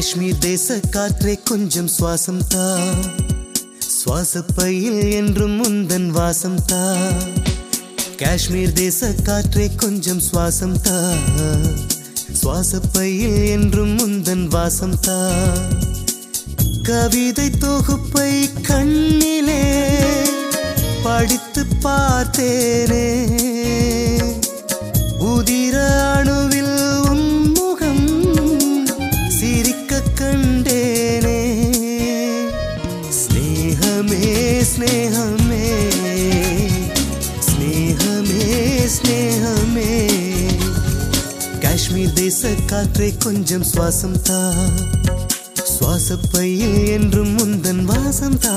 காஷ்மீர் தேச காற்றே கொஞ்சம் சுவாசம் தா சுவாச பையில் என்றும் முந்தன் வாசம் தா காஷ்மீர் தேச காற்றே கொஞ்சம் சுவாசம் தா சுவாச பையில் என்றும் முந்தன் வாசம் தா கவிதை தொகுப்பை கண்ணிலே படித்து பார்த்தேனே உதிர அணுவில் உன்முகம் சிரிக்க கண்டேனே ஸ்நேகமே ஸ்நேகமே ஸ்நேகமே ஸ்நேகமே காஷ்மீர் தேச காற்றை கொஞ்சம் சுவாசம் தா சுவாச பையில் என்றும் முந்தன் வாசம் தா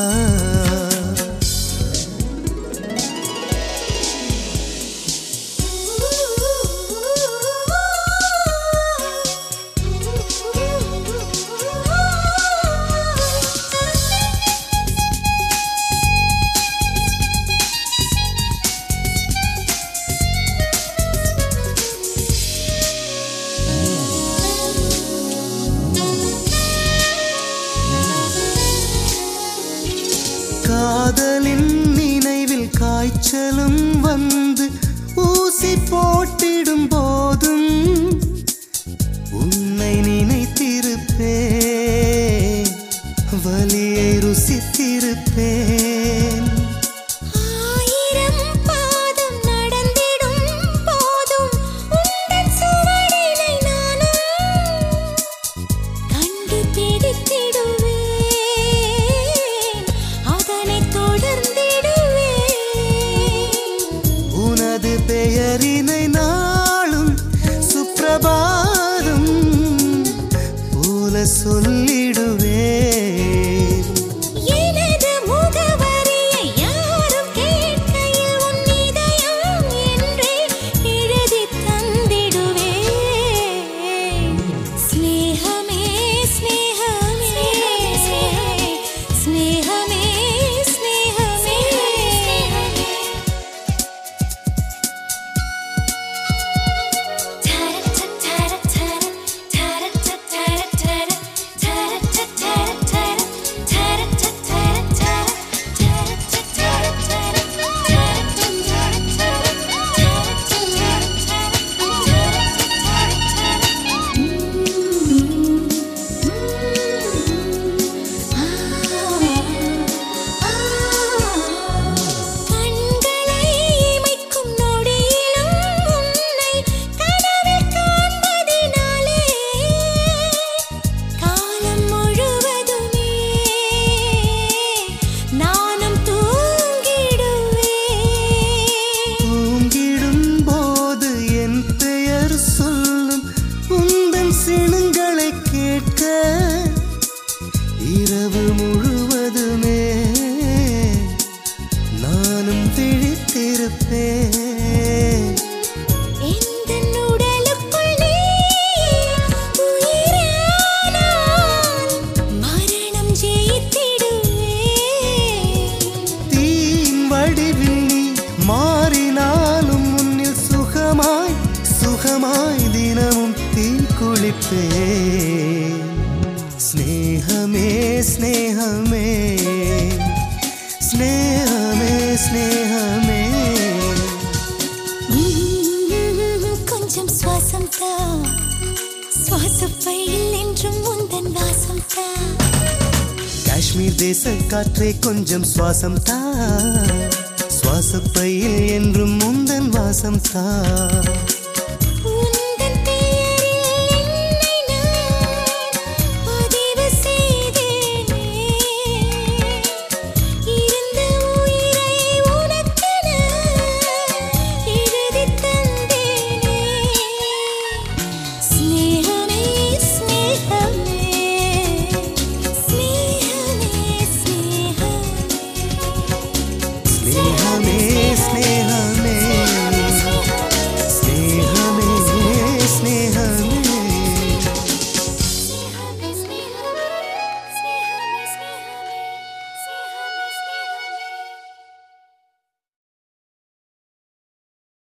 காதலின் நினைவில் காய்ச்சலும் வந்து ஊசி போட்டிடும் போதும் உன்னை நினைத்திருப்பேன் வலியை ருசித்திருப்பேன் ஆயிரம் பாதம் நடந்திடும் போதும் உந்தன் சுவடினை நானும் கண்டுபிடித்திடுவேன் அதனை தொடர்ந்திடுவேன் உனது பெயரினை நாளும் சுப்பிரபாதம் போல சொல்லிடுவேன் எனது முகவரியை யாரும் கேட்கையில் உன் இதயம் என்றே எழுதித் தந்திடுவேன் ஸ்நேகமே ஸ்நேகமே ஸ்நேகமே ஸ்நேகமே கண்களை இமைக்கும் நொடியிலும் உன்னை கனவில் காண்பதினாலே காலம் முழுவதுமே நானும் தூங்கிடுவேன் தூங்கிடும் போது என் பெயர் சொல்லும் உந்தன் சிணுங்களை கேட்க இரவு முழுவதுமே நானும் விழித்திருப்பேன் எந்தன் உடலுக்குள் நீ உயிரானால் மரணம் ஜெயித்திடுவேன் தீன் வடிவில் நீ மாறினாலும் முன்னில் சுகமாய் சுகமாய் தினமும் தீ குளிப்பேன் ஸ்நேகமே ஸ்நேகமே ஸ்நேகமே ஸ்நேகமே கொஞ்சம் சுவாசம் தா சுவாசப்பையில் என்றும் முந்தன் வாசம் தா காஷ்மீர் தேச காற்றே கொஞ்சம் சுவாசம் தா சுவாச பையில் என்றும் முந்தன் வாசம் தா